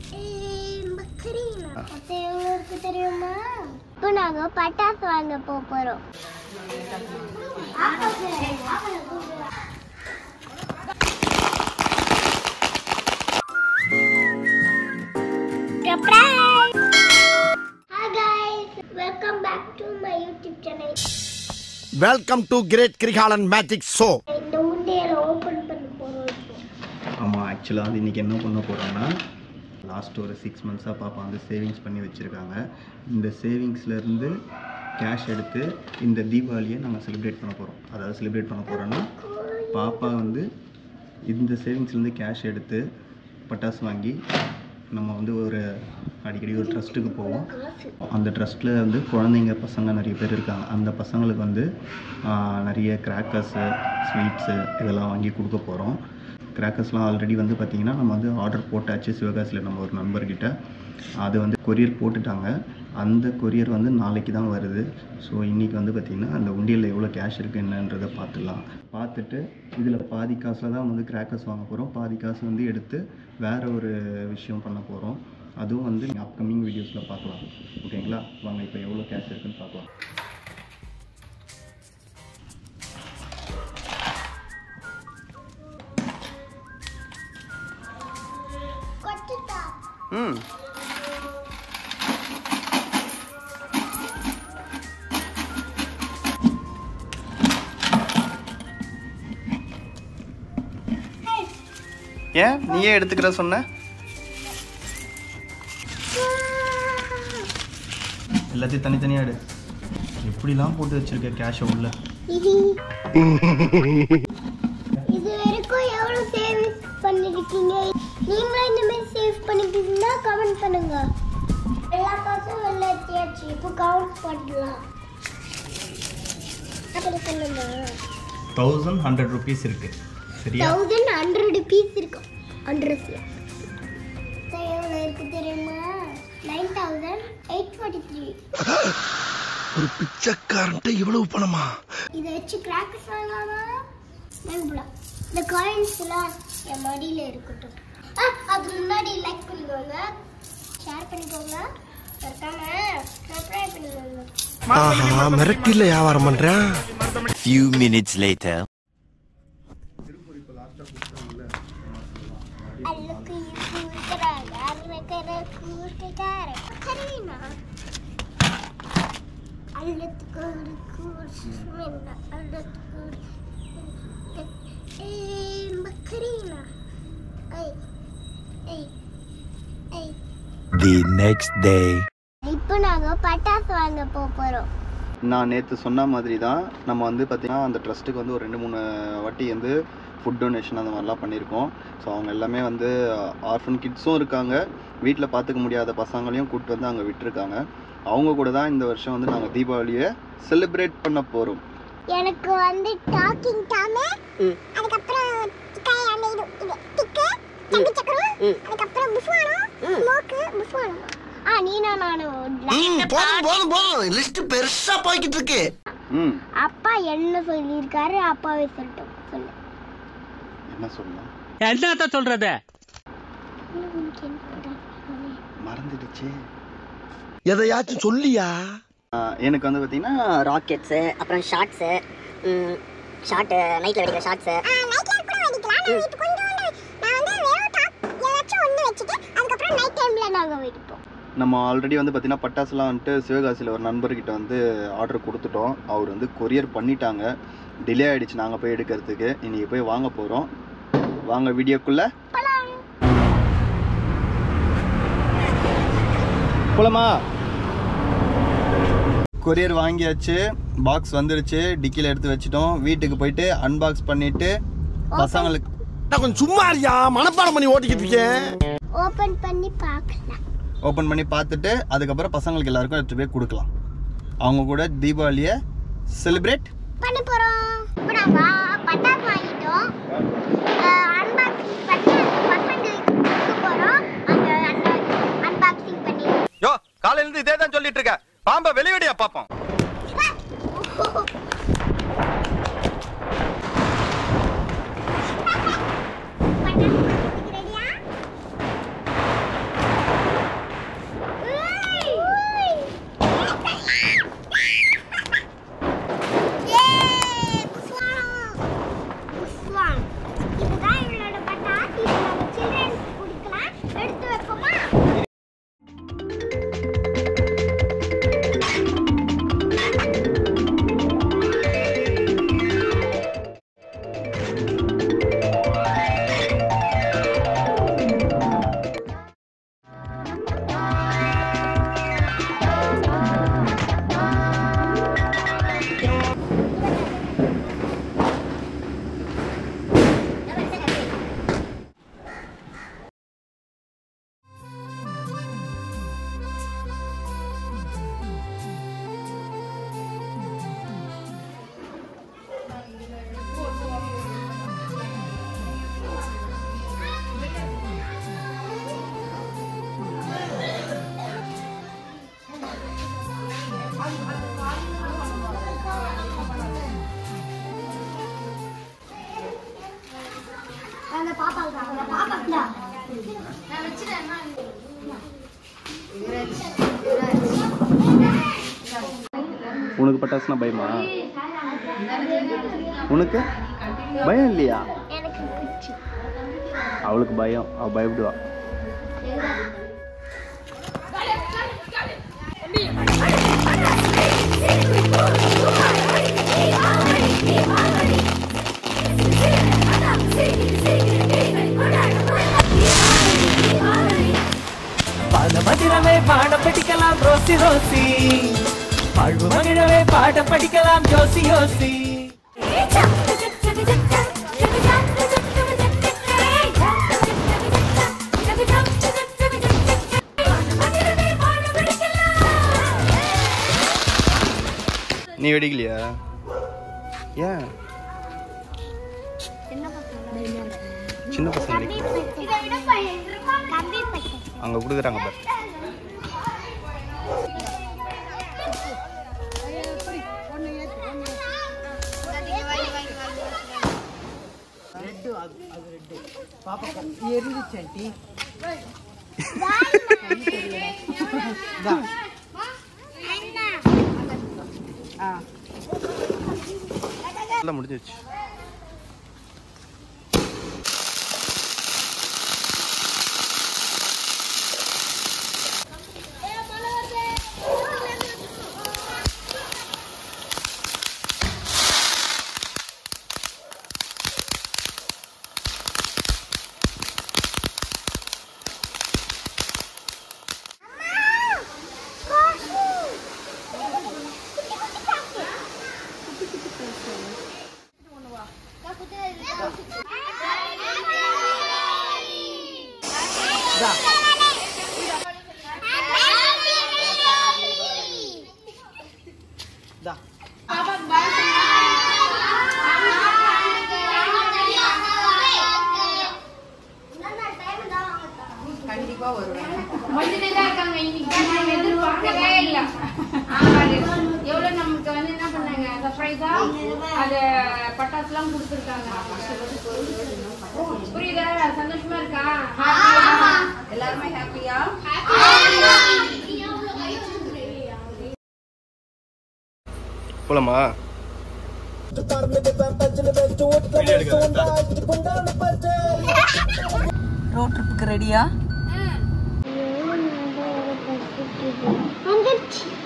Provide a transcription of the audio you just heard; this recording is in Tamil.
அது எங்களுக்கு தெரியுமா இப்போ நாங்க பட்டாசு வாங்க போக போறோம் Surprise! Hi guys, welcome back to my YouTube channel. Welcome to great Kirikalan magic show இந்த உண்டியலை ஓபன் பண்ண போறோம் இப்போ. ஆமாம் ஆக்சுவலாக வந்து இன்றைக்கி என்ன பண்ண போகிறோம்னா லாஸ்ட் ஒரு சிக்ஸ் மந்த்ஸாக பாப்பா வந்து சேவிங்ஸ் பண்ணி வச்சுருக்காங்க இந்த சேவிங்ஸ்லேருந்து கேஷ் எடுத்து இந்த தீபாவளியை நாங்கள் செலிப்ரேட் பண்ண போகிறோம் அதாவது செலிப்ரேட் பண்ண போகிறோன்னா பாப்பா வந்து இந்த சேவிங்ஸ்லேருந்து கேஷ் எடுத்து பட்டாசு வாங்கி நம்ம வந்து ஒரு அடிக்கடி ஒரு ட்ரஸ்ட்டுக்கு போவோம் அந்த ட்ரஸ்ட்டில் வந்து குழந்தைங்க பசங்க நிறைய பேர் இருக்காங்க அந்த பசங்களுக்கு வந்து ஆஹ், நிறைய கிராக்கர்ஸு ஸ்வீட்ஸு இதெல்லாம் வாங்கி கொடுக்க போகிறோம் கிராக்கர்ஸ்லாம் ஆல்ரெடி வந்து பார்த்திங்கன்னா நம்ம வந்து ஆர்டர் போட்டாச்சு சிவகாசியில் நம்ம ஒரு நண்பர்கிட்ட அது வந்து கொரியர் போட்டுட்டாங்க அந்த கொரியர் வந்து நாளைக்கு தான் வருது ஸோ இன்றைக்கி வந்து பார்த்திங்கன்னா அந்த உண்டியலில் எவ்வளோ கேஷ் இருக்குது என்னன்றதை பார்த்துடலாம் பார்த்துட்டு இதில் பாதி காசில் தான் வந்து கிராக்கர்ஸ் வாங்க போகிறோம் பாதி காசு வந்து எடுத்து வேறு ஒரு விஷயம் பண்ண போகிறோம் அதுவும் வந்து அப்கமிங் வீடியோஸில் பார்க்கலாம் ஓகேங்களா வாங்க இப்போ எவ்வளோ கேஷ் இருக்குன்னு பார்க்கலாம் கொட்டுதா? ம் ஏன் நீயே எடுத்துக்கிற சொன்ன எல்லாத்தையும் தனித்தனியாக எடு எப்படிலாம் போட்டு வச்சிருக்க கேஷை உள்ள இது வரைக்கும் எவ்வளவு சேவிங்ஸ் பண்ணிருக்கீங்க நீங்களும் இந்த மாதிரி சேவ் பண்ணிருக்கீங்கன்னா கமெண்ட் பண்ணுங்க எல்லா காசும் வெளில எடுத்தியாச்சு இப்போ கவுண்ட் பண்ணலாம் அப்படி சொல்லுங்க தௌசண்ட் ஹண்ட்ரட் ருபீஸ் இருக்கு சரியா தௌசண்ட் ஹண்ட்ரட் பீஸ் இருக்கும் ஹண்ட்ரட்ல எவ்வளோ இருக்கு தெரியுமா nine thousand eight forty three ஒரு பிச்சைக்காரன்ட்ட இவ்வளவு பணமா இதை வச்சு கிராக்கர்ஸ் வாங்கலாமா வாங்கலாம் இந்த காயின்ஸ் எல்லாம் என் மடியில இருக்கட்டும் ஆ, அதுக்கு முன்னாடி லைக் பண்ணிக்கோங்க ஷேர் பண்ணிக்கோங்க மறக்காம சப்ஸ்கிரைப் பண்ணிக்கோங்க ஆஹா மிரட்டில வியாபாரம் பண்றேன் Few minutes later. அல்லுக்கு கூட்டுறாங்க அருமைக்கிற கூட்டுக்கார சரிண்ணா அல்லத்துக்கு ஒரு கூட்டு அல்லத்துக்கு ஒரு ஏய் மக்கரீனா ஐய் ஐய் ஐய் The next day. இப்போ நாங்க பட்டாசு வாங்க போக போறோம் நான் நேற்று சொன்ன மாதிரி தான் நம்ம வந்து பார்த்திங்கன்னா அந்த ட்ரஸ்ட்டுக்கு வந்து ஒரு ரெண்டு மூணு வாட்டி வந்து ஃபுட் டொனேஷன் அந்த மாதிரிலாம் பண்ணியிருக்கோம் ஸோ அவங்க எல்லாமே வந்து ஆர்ஃபன் கிட்ஸும் இருக்காங்க வீட்டில் பார்த்துக்க முடியாத பசங்களையும் கூப்பிட்டு வந்து அங்கே விட்டுருக்காங்க அவங்க கூட தான் இந்த வருஷம் வந்து நாங்கள் தீபாவளியை செலிப்ரேட் பண்ண போகிறோம் எனக்கு வந்து டாக்கிங் டாமு அதுக்கப்புறம் டிக்காய் அந்த இது இது டிக்கு சங்கு சக்கரம் அதுக்கப்புறம் புஃபானம் ஸ்மோக்கு புஃபானம் ஆ நீனா நானும் போதும் போதும் போதும் லிஸ்ட் பெருசா போய்கிட்டு இருக்கு ம் அப்பா என்ன சொல்லியிருக்காரு அப்பாவே சொல்லட்டும் சொல்லு என்ன சொல்லலாம் என்னத்த சொல்றது மறந்துடுச்சு எதையாச்சும் சொல்லியா ஆஹ் எனக்கு வந்து பார்த்திங்கன்னா ராக்கெட்ஸு அப்புறம் ஷார்ட்ஸு ஷார்ட்டு நைட்டில் வெடிக்கிற ஷார்ட்ஸு நாங்க வெடிப்போம் நம்ம ஆல்ரெடி வந்து பார்த்தீங்கன்னா பட்டாசுலாம் வந்துட்டு சிவகாசியில் ஒரு நண்பர்கிட்ட வந்து ஆர்டர் கொடுத்துட்டோம் அவர் வந்து கொரியர் பண்ணிட்டாங்க டிலே ஆயிடுச்சு நாங்கள் போய் எடுக்கிறதுக்கு இன்னைக்கு போய் வாங்க போகிறோம் வாங்க வீடியோக்குள்ள போலாமா கொரியர் வாங்கியாச்சு பாக்ஸ் வந்துருச்சு டிக்கியில் எடுத்து வச்சிட்டோம் வீட்டுக்கு போயிட்டு அன்பாக்ஸ் பண்ணிட்டு பசங்களுக்கு நான் கொஞ்சம் சும்மா இருக்கியா மனப்பாடம் பண்ணி ஓட்டிக்கிட்டு இருக்கேன் ஓபன் பண்ணி பார்க்கலாம் ஓப்பன் பண்ணி பார்த்துட்டு அதுக்கப்புறம் பசங்களுக்கு எல்லாருக்கும் எடுத்து போய் கொடுக்கலாம் அவங்க கூட தீபாவளியை செலிப்ரேட் பண்ண போறோம் இப்போ நாங்க பட்டாசு வாங்கிட்டோம் அன்பாக்சிங் பண்ணி அந்த பசங்களுக்கு கொடுக்க போறோம் அந்த அன்பாக்சிங் பண்ணி யோ காலையில இருந்து இதே தான் சொல்லிட்டு இருக்க பாம்ப வெளியடியா பாப்போம் பட்டாசு வாங்குறதுக்கு ரெடியா எடுத்து வைப்போமா அந்த பாப்பா இருக்காங்க பாப்பா இந்தா. நான் வச்சிட்டேன் உனக்கு பட்டாசுனா பயமா உனக்கு பயம் இல்லையா எனக்கு பிடிச்சி அவளுக்கு பயம் அவள் பயப்படுவா பாத மதிரமே பாடம் படிக்கலாம் ரோசி ரோசி வாழ்வு மகிழவே பாடம் படிக்கலாம் யோசி யோசி நீ வெடிக்கலையா ஏன் சின்ன பசங்க வெடிக்கல. இதை விட பையன் கம்பி பச்சை அங்க கொடுக்குறாங்க பாரு எல்லாம் முடிஞ்சிருச்சு வந்துட்டே தான் இருக்காங்க இன்னைக்கு தான் நாங்க எதிர்பார்க்கவே இல்ல ஆமாடி. எவ்வளவு நமக்கு வந்து என்ன பண்ணாங்க சர்ப்ரைஸா அது பட்டாசுலாம் கொடுத்துருக்காங்க புரியுதா சந்தோஷமா இருக்கா எல்லாருமே ஹாப்பியா போலாமா ரோட் ட்ரிப்புக்கு ரெடியா வந்துருச்சு